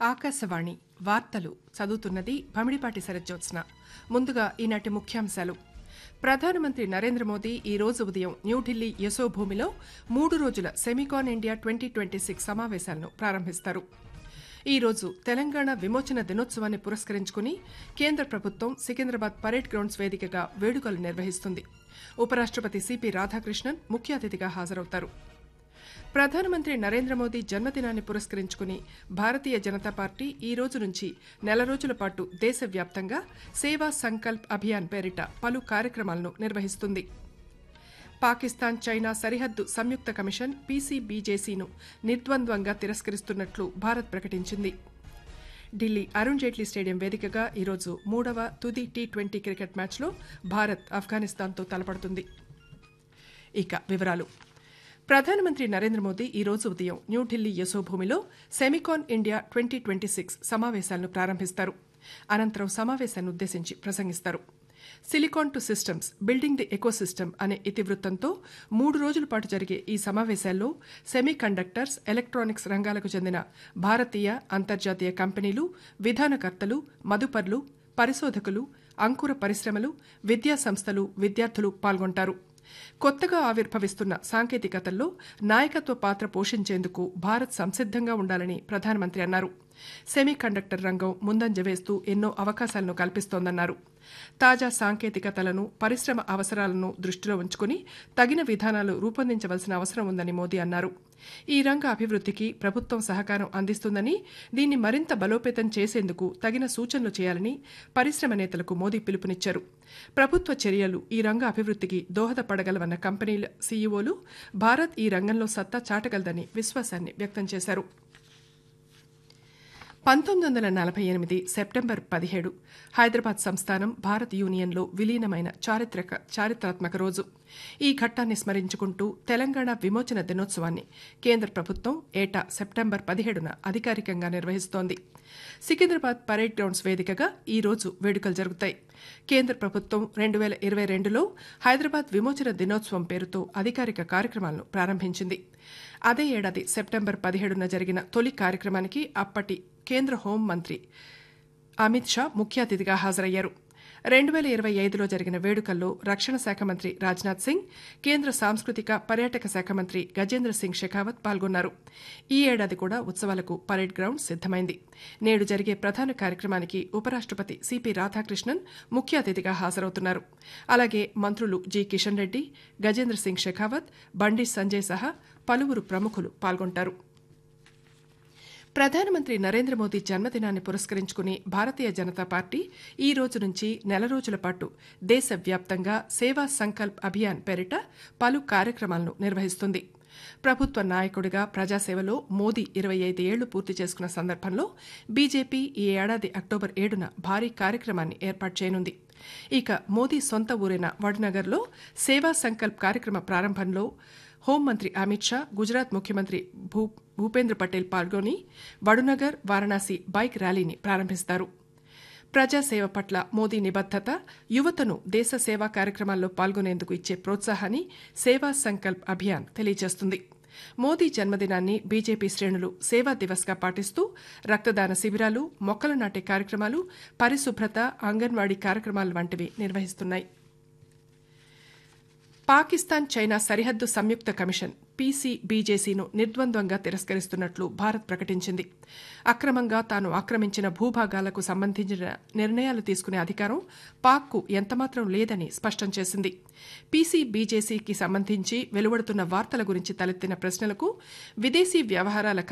ఆకాశవాణి వార్తలు చదువుతున్నది భమిడిపాటి శరజ్జోత్స్న ముందుగా ఈనాటి ముఖ్యాంశాలు ప్రధానమంత్రి నరేంద్ర మోదీ ఈ రోజు ఉదయం న్యూఢిల్లీ యశోభూమిలో మూడు రోజుల Semicon India twenty twenty six సమావేశాలను ప్రారంభిస్తారు ఈ రోజు తెలంగాణ విమోచన దినోత్సవాన్ని పురస్కరించుకుని కేంద్ర ప్రభుత్వం సికింద్రాబాద్ పరేడ్ గ్రౌండ్స్ వేదికగా వేడుకలు నిర్వహిస్తుంది ఉపరాష్టపతి సిపి రాధాకృష్ణన్ ముఖ్య అతిథిగా హాజరవుతారు ప్రధానమంత్రి నరేంద్ర మోదీ జన్మదినాన్ని పురస్కరించుకుని భారతీయ జనతా పార్టీ ఈ రోజు నుంచి నెల రోజుల పాటు దేశవ్యాప్తంగా సేవా సంకల్ప్ అభియాన్ పేరిట పలు కార్యక్రమాలను నిర్వహిస్తుంది పాకిస్తాన్ చైనా సరిహద్దు సంయుక్త కమిషన్ పీసీబీజేసీను నిర్ద్వంద్వంగా తిరస్కరిస్తున్నట్లు భారత్ ప్రకటించింది ఢిల్లీ అరుణ్ జైట్లీ స్టేడియం వేదికగా ఈరోజు మూడవ తుది టీ ట్వంటీ క్రికెట్ మ్యాచ్లో భారత్ ఆఫ్ఘనిస్తాన్తో తలపడుతుంది ఇక వివరాలు ప్రధానమంత్రి నరేంద్ర మోదీ ఈ రోజు ఉదయం న్యూఢిల్లీ యశోభూమిలో Semicon India twenty twenty six సమావేశాలను ప్రారంభిస్తారు అనంతరం సమావేశాన్ని ఉద్దేశించి ప్రసంగిస్తారు silicon to systems building the ecosystem అనే ఇతివృత్తంతో మూడు రోజుల పాటు జరిగే ఈ సమావేశాల్లో సెమీ కండక్టర్స్ ఎలక్ట్రానిక్స్ రంగాలకు చెందిన భారతీయ అంతర్జాతీయ కంపెనీలు విధానకర్తలు మదుపర్లు పరిశోధకులు అంకుర పరిశ్రమలు విద్యా సంస్థలు విద్యార్థులు పాల్గొంటారు కొత్తగా ఆవిర్భవిస్తున్న సాంకేతికతల్లో నాయకత్వ పాత్ర పోషించేందుకు భారత్ సంసిద్దంగా ఉండాలని ప్రధానమంత్రి అన్నారు సెమీ కండక్టర్ రంగం ముందంజ వేస్తూ ఎన్నో అవకాశాలను కల్పిస్తోందన్నారు తాజా సాంకేతికతలను పరిశ్రమ అవసరాలను దృష్టిలో ఉంచుకుని తగిన విధానాలు రూపొందించవలసిన అవసరం ఉందని మోదీ అన్నారు ఈ రంగ అభివృద్ధికి ప్రభుత్వం సహకారం అందిస్తుందని దీన్ని మరింత బలోపేతం చేసేందుకు తగిన సూచనలు చేయాలని పరిశ్రమ నేతలకు మోదీ పిలుపునిచ్చారు ప్రభుత్వ చర్యలు ఈ రంగ అభివృద్ధికి దోహదపడగలవన్న కంపెనీల సీఈఓలు భారత్ ఈ రంగంలో సత్తా చాటగలదని విశ్వాసాన్ని వ్యక్తం చేశారు పంతొమ్మిది వందల నలభై ఎనిమిది సెప్టెంబర్ పదిహేడు హైదరాబాద్ సంస్థానం భారత్ యూనియన్లో విలీనమైన చారిత్రక చారిత్రాత్మక రోజు ఈ ఘట్టాన్ని స్మరించుకుంటూ తెలంగాణ విమోచన దినోత్సవాన్ని కేంద్ర ప్రభుత్వం ఏటా సెప్టెంబర్ పదిహేడున అధికారికంగా నిర్వహిస్తోంది సికింద్రాబాద్ పరేడ్ గ్రౌండ్స్ వేదికగా ఈ రోజు వేడుకలు జరుగుతాయి కేంద్ర ప్రభుత్వం రెండు వేల ఇరవై రెండులో హైదరాబాద్ విమోచన దినోత్సవం పేరుతో అధికారిక కార్యక్రమాలను ప్రారంభించింది అదే ఏడాది సెప్టెంబర్ పదిహేడున జరిగిన తొలి కార్యక్రమానికి అప్పటి కేంద్ర హోంమంత్రి అమిత్ షా ముఖ్య అతిథిగా హాజరయ్యారు రెండు వేల ఇరవై ఐదులో జరిగిన వేడుకల్లో రక్షణ శాఖ మంత్రి రాజ్నాథ్ సింగ్ కేంద్ర సాంస్కృతిక పర్యాటక శాఖ మంత్రి గజేంద్ర సింగ్ షెకావత్ పాల్గొన్నారు ఈ ఏడాది కూడా ఉత్సవాలకు పరేడ్ గ్రౌండ్ సిద్దమైంది నేడు జరిగే ప్రధాన కార్యక్రమానికి ఉపరాష్టపతి సిపి రాధాకృష్ణన్ ముఖ్య అతిథిగా హాజరవుతున్నారు అలాగే మంత్రులు జి కిషన్ రెడ్డి గజేంద్ర సింగ్ షెకావత్ బండి సంజయ్ సహా పలువురు ప్రముఖులు పాల్గొంటారు ప్రధానమంత్రి నరేంద్ర మోదీ జన్మదినాన్ని పురస్కరించుకుని భారతీయ జనతా పార్టీ ఈ రోజు నుంచి నెల రోజుల పాటు దేశవ్యాప్తంగా సేవా సంకల్ప్ అభియాన్ పేరిట పలు కార్యక్రమాలను నిర్వహిస్తుంది ప్రభుత్వ నాయకుడిగా ప్రజాసేవలో మోదీ ఇరవై ఐదు ఏళ్లు పూర్తి చేసుకున్న సందర్భంలో బీజేపీ ఈ ఏడాది అక్టోబర్ ఏడున భారీ కార్యక్రమాన్ని ఏర్పాటు చేయనుంది ఇక మోదీ సొంత ఊరైన వడ్నగర్లో సేవా సంకల్ప్ కార్యక్రమ ప్రారంభంలో హోంమంత్రి అమిత్ షా గుజరాత్ ముఖ్యమంత్రి భూ భూపేంద్ర పటేల్ పాల్గొని వడునగర్ వారణాసి బైక్ ర్యాలీని ప్రారంభిస్తారు ప్రజాసేవ పట్ల మోదీ నిబద్దత యువతను దేశ సేవా కార్యక్రమాల్లో పాల్గొనేందుకు ఇచ్చే ప్రోత్సాహాన్ని సేవా సంకల్ప్ అభియాన్ తెలియజేస్తుంది మోదీ జన్మదినాన్ని బీజేపీ శ్రేణులు సేవా దివస్గా పాటిస్తూ రక్తదాన శిబిరాలు మొక్కలు నాటే కార్యక్రమాలు పరిశుభ్రత అంగన్వాడీ కార్యక్రమాలు వంటివి నిర్వహిస్తున్నాయి పాకిస్తాన్ చైనా సరిహద్దు సంయుక్త కమిషన్ పీసీబీజేసీను నిర్ద్వంద్వంగా తిరస్కరిస్తున్నట్లు భారత్ ప్రకటించింది అక్రమంగా తాను ఆక్రమించిన భూభాగాలకు సంబంధించిన నిర్ణయాలు తీసుకునే అధికారం పాక్కు ఎంతమాత్రం లేదని స్పష్టం చేసింది పీసీబీజేసీకి సంబంధించి వెలువడుతున్న వార్తల గురించి తలెత్తిన ప్రశ్నలకు విదేశీ వ్యవహారాల